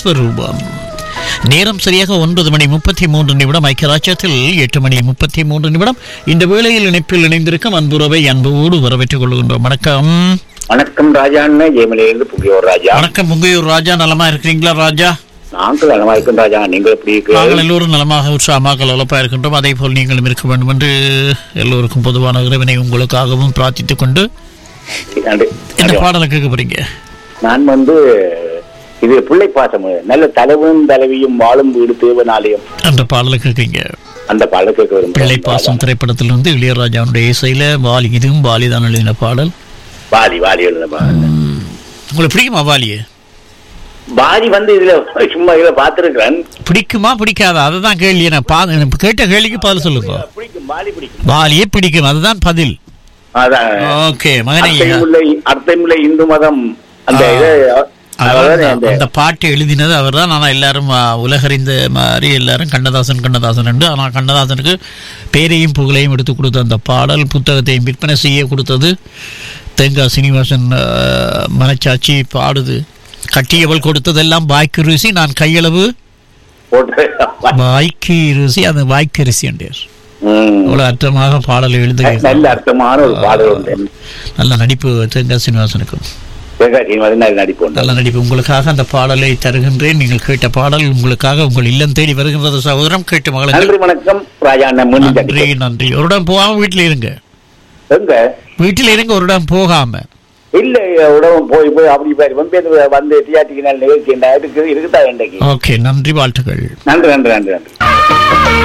விஸ்வரூபம் நேரம் சரியாக ஒன்பது மணி முப்பத்தி மூன்று நிமிடம் ஐக்கியராஜ்யத்தில் எட்டு மணி முப்பத்தி மூன்று நிமிடம் இந்த வேளையில் இணைப்பில் இணைந்திருக்கும் அன்புறவை அன்போடு வரவேற்றுக் கொள்கின்றோம் வணக்கம் வணக்கம் ராஜான்னு ஜெயமலையிலிருந்து புகியோர் ராஜா வணக்கம் முங்கையூர் ராஜா நலமா இருக்கிறீங்களா ராஜா நாங்கள் நலமா இருக்கும் ராஜா நீங்கள் எப்படி இருக்கு நாங்கள் எல்லோரும் நலமாக உற்சாகமாக கலவலப்பா இருக்கின்றோம் அதே போல் நீங்களும் இருக்க வேண்டும் என்று எல்லோருக்கும் பொதுவான இறைவனை உங்களுக்காகவும் பிரார்த்தித்துக் கொண்டு நன்றி. இந்த பாடலை கேட்க போறீங்க நான் வந்து இது பிள்ளை பாசம் நல்ல தலைவனும் தலைவியும் வாழும் வீடு தேவனாலயம் அந்த பாடலை கேட்குறீங்க அந்த பாடல் கேட்க வரும் பிள்ளை பாசம் திரைப்படத்திலிருந்து இளையராஜாவுடைய இசையில வாலி இதுவும் வாலி தான் எழுதின பாடல் வாலி வாலி எழுத பாடல். உங்களுக்கு பிடிக்குமா வாலியை வாலி வந்து இதுல சும்மா இதுல பாத்துருக்கிறேன் பிடிக்குமா பிடிக்காதா அதுதான் கேள்வி நான் பா எனக்கு கேட்ட கேள்விக்கு பதில் சொல்லுங்க பிடிக்கும் வாலி பிடிக்கும் வாலியே பிடிக்கும் அதுதான் பதில் அதான் ஓகே மகனே அர்த்தமுள்ள அர்த்தமுள்ள இந்து மதம் அந்த ஆ. இது அதாவது அதான் அந்த அந்த பாட்டு எழுதினது அவர் தான் ஆனால் எல்லாரும் ஆ, உலகறிந்த மாதிரி எல்லாரும் கண்ணதாசன் கண்ணதாசன் உண்டு ஆனால் கண்ணதாசனுக்கு பேரையும் புகழையும் எடுத்து கொடுத்த அந்த பாடல் புத்தகத்தையும் விற்பனை செய்ய கொடுத்தது தேங்காய் சீனிவாசன் ஆ, மனச்சாட்சி பாடுது கட்டியவள் கொடுத்ததெல்லாம் வாய்க்கு ருசி நான் கையளவு போட்டு வாய்க்கு ருசி அந்த வாய்க்கு ருசி என்றார் ம். அவ்வளோ அர்த்தமாக பாடல் எழுது நல்ல அர்த்தமான ஒரு பாடல் உண்டு நல்ல நடிப்பு தேங்காய் சீனிவாசனுக்கும் தேங்காய் சீனிவாசன் நல்ல நடிப்பு உண்டு நல்ல நடிப்பு உங்களுக்காக அந்த பாடலை தருகின்றேன் நீங்கள் கேட்ட பாடல் உங்களுக்காக உங்கள் இல்லம் தேடி வருகின்றது சகோதரம் கேட்டு மகளுங்கள் நன்றி வணக்கம் ராஜா அண்ணன் மீண்டும் நன்றி சந்திப்போம். நன்றி ஒரு இடம் போகாம வீட்டில் இருங்க எங்க வீட்டில் இருங்க ஒரு இடம் போகாம இல்ல உடம்பு போய் போய் அப்படி பாரு வந்து வந்து டிஆர்டிக்கு நல்ல நிகழ்ச்சி இருக்குதா இன்றைக்கு ஓகே நன்றி வாழ்த்துக்கள் நன்றி நன்றி நன்றி நன்றி